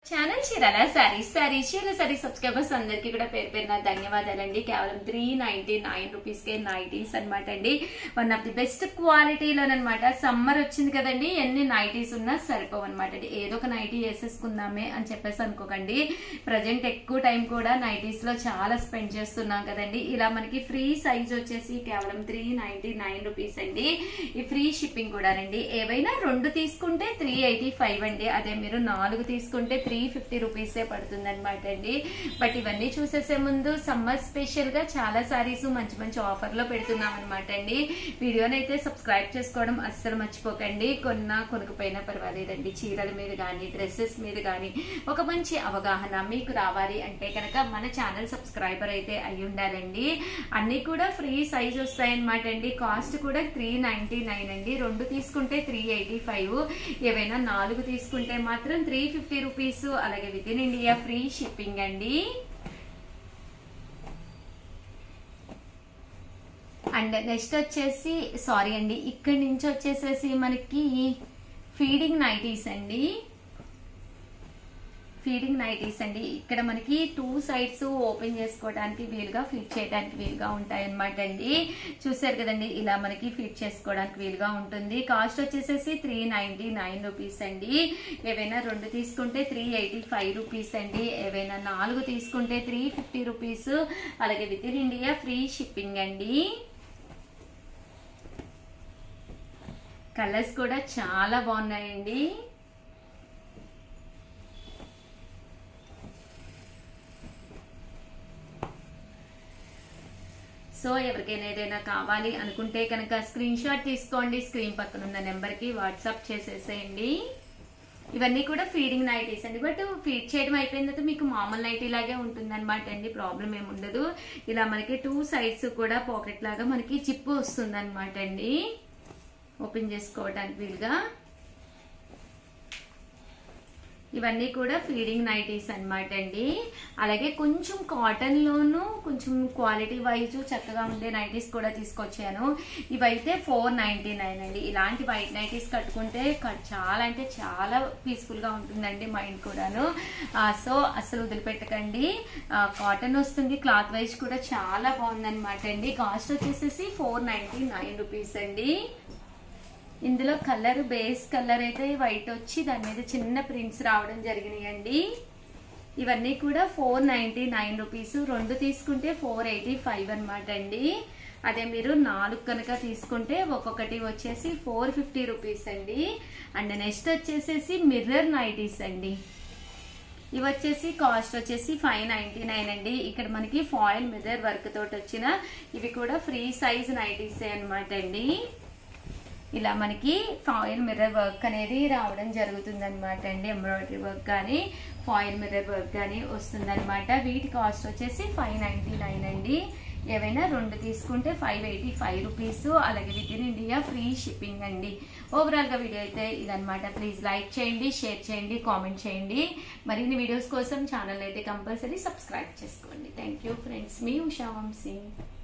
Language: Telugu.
ఛానల్ చీరాల సారీ సారీ చీర సారీ సబ్స్క్రైబర్స్ అందరికీ కూడా పేరు పేరున ధన్యవాదాలండి కేవలం త్రీ నైన్టీ నైన్ రూపీస్ కే నైటీస్ అనమాట అండి వన్ ఆఫ్ ది బెస్ట్ క్వాలిటీలోనమాట సమ్మర్ వచ్చింది కదండి ఎన్ని నైటీస్ ఉన్నా సరిపోవు అనమాట అండి ఏదో ఒక నైటీ వేసేసుకుందామే అని చెప్పేసి అనుకోకండి ప్రజెంట్ ఎక్కువ టైం కూడా నైటీస్ లో చాలా స్పెండ్ చేస్తున్నాం కదండి ఇలా మనకి ఫ్రీ సైజ్ వచ్చేసి కేవలం త్రీ నైన్టీ నైన్ రూపీస్ అండి ఈ ఫ్రీ షిప్పింగ్ కూడా రండి ఏవైనా రెండు తీసుకుంటే త్రీ ఎయిటీ ఫైవ్ అండి అదే మీరు నాలుగు తీసుకుంటే త్రీ ఫిఫ్టీ రూపీసే పడుతుంది అనమాట అండి బట్ ఇవన్నీ చూసేసే ముందు సమ్మర్ స్పెషల్ గా చాలా సారీస్ మంచి మంచి ఆఫర్ లో పెడుతున్నాం అనమాట అండి వీడియోనైతే సబ్స్క్రైబ్ చేసుకోవడం అస్సలు మర్చిపోకండి కొన్నా కొనుక్కుపోయినా పర్వాలేదండి చీరల మీద కానీ డ్రెస్సెస్ మీద కానీ ఒక మంచి అవగాహన మీకు రావాలి అంటే కనుక మన ఛానల్ సబ్స్క్రైబర్ అయితే అయి ఉండాలండి అన్ని కూడా ఫ్రీ సైజ్ వస్తాయన్నమాట అండి కాస్ట్ కూడా త్రీ నైన్టీ నైన్ అండి రెండు తీసుకుంటే త్రీ ఎయిటీ ఫైవ్ ఏవైనా నాలుగు తీసుకుంటే మాత్రం త్రీ ఫిఫ్టీ రూపీస్ అలాగే within India free shipping అండి అండ్ నెక్స్ట్ వచ్చేసి సారీ అండి ఇక్కడి నుంచి వచ్చేసేసి మనకి ఫీడింగ్ నైటీస్ అండి ఫీడింగ్ నైటీస్ అండి ఇక్కడ మనకి టూ సైడ్స్ ఓపెన్ చేసుకోవడానికి వీలుగా ఫిట్ చేయడానికి వీలుగా ఉంటాయి అనమాట అండి చూసారు కదండి ఇలా మనకి ఫిట్ చేసుకోవడానికి వీలుగా ఉంటుంది కాస్ట్ వచ్చేసేసి త్రీ నైన్టీ నైన్ రూపీస్ అండి ఏవైనా రెండు తీసుకుంటే త్రీ ఎయిటీ ఫైవ్ రూపీస్ అండి ఏవైనా నాలుగు తీసుకుంటే త్రీ ఫిఫ్టీ రూపీస్ అలాగే within India free shipping అండి కలర్స్ కూడా చాలా బాగున్నాయండి సో ఎవరికైనా ఏదైనా కావాలి అనుకుంటే కనుక స్క్రీన్ షాట్ తీసుకోండి స్క్రీన్ పక్కన ఉన్న నెంబర్కి వాట్సాప్ చేసేసేయండి ఇవన్నీ కూడా ఫీడింగ్ నైటీస్ అండి బట్ ఫీడ్ చేయడం అయిపోయిన తర్వాత మీకు మామూలు నైటీ లాగే ఉంటుంది అనమాట అండి ప్రాబ్లం ఏమి ఉండదు ఇలా మనకి టూ సైడ్స్ కూడా పాకెట్ లాగా మనకి చిప్పు వస్తుంది అనమాట అండి ఓపెన్ చేసుకోవడానికి వీలుగా ఇవన్నీ కూడా ఫీడింగ్ నైటీస్ అనమాట అండి అలాగే కొంచెం కాటన్ లోను కొంచెం క్వాలిటీ వైజ్ చక్కగా ఉండే నైటీస్ కూడా తీసుకొచ్చాను ఇవైతే ఫోర్ నైన్టీ నైన్ అండి ఇలాంటి వైట్ నైటీస్ కట్టుకుంటే చాలా అంటే చాలా పీస్ఫుల్ గా ఉంటుందండి మైండ్ కూడాను సో అసలు వదిలిపెట్టకండి కాటన్ వస్తుంది క్లాత్ వైజ్ కూడా చాలా బాగుందన్నమాట అండి కాస్ట్ వచ్చేసేసి ఫోర్ నైన్టీ నైన్ రూపీస్ అండి ఇందులో కలర్ బేస్ కలర్ అయితే వైట్ వచ్చి దాని మీద చిన్న ప్రింట్స్ రావడం జరిగినాయండి ఇవన్నీ కూడా ఫోర్ నైన్టీ నైన్ రూపీస్ రెండు తీసుకుంటే ఫోర్ ఎయిటీ ఫైవ్ అనమాట అండి అదే మీరు నాలుగు కనుక తీసుకుంటే ఒక్కొక్కటి వచ్చేసి ఫోర్ ఫిఫ్టీ రూపీస్ అండి అండ్ నెక్స్ట్ వచ్చేసేసి మిర్రర్ నైటీస్ అండి ఇవి వచ్చేసి కాస్ట్ వచ్చేసి ఫైవ్ నైన్టీ నైన్ అండి ఇక్కడ మనకి ఫాయిల్ మిర్రర్ వర్క్ తోటి వచ్చిన ఇవి కూడా ఫ్రీ సైజ్ నైటీసే అనమాట అండి ఇలా మనకి ఫాయిల్ మిర్రర్ వర్క్ అనేది రావడం జరుగుతుంది అనమాట అండి ఎంబ్రాయిడరీ వర్క్ కానీ ఫాయిల్ మిర్రర్ వర్క్ కానీ వస్తుంది అనమాట వీటి కాస్ట్ వచ్చేసి ఫైవ్ నైన్టీ నైన్ అండి ఏవైనా రెండు తీసుకుంటే ఫైవ్ ఎయిటీ ఫైవ్ రూపీస్ అలాగే within India free shipping అండి ఓవరాల్గా వీడియో అయితే ఇదనమాట ప్లీజ్ లైక్ చేయండి షేర్ చేయండి కామెంట్ చేయండి మరిన్ని వీడియోస్ కోసం ఛానల్ అయితే కంపల్సరీ సబ్స్క్రైబ్ చేసుకోండి థ్యాంక్ యూ ఫ్రెండ్స్ మీ ఉషా వంశీ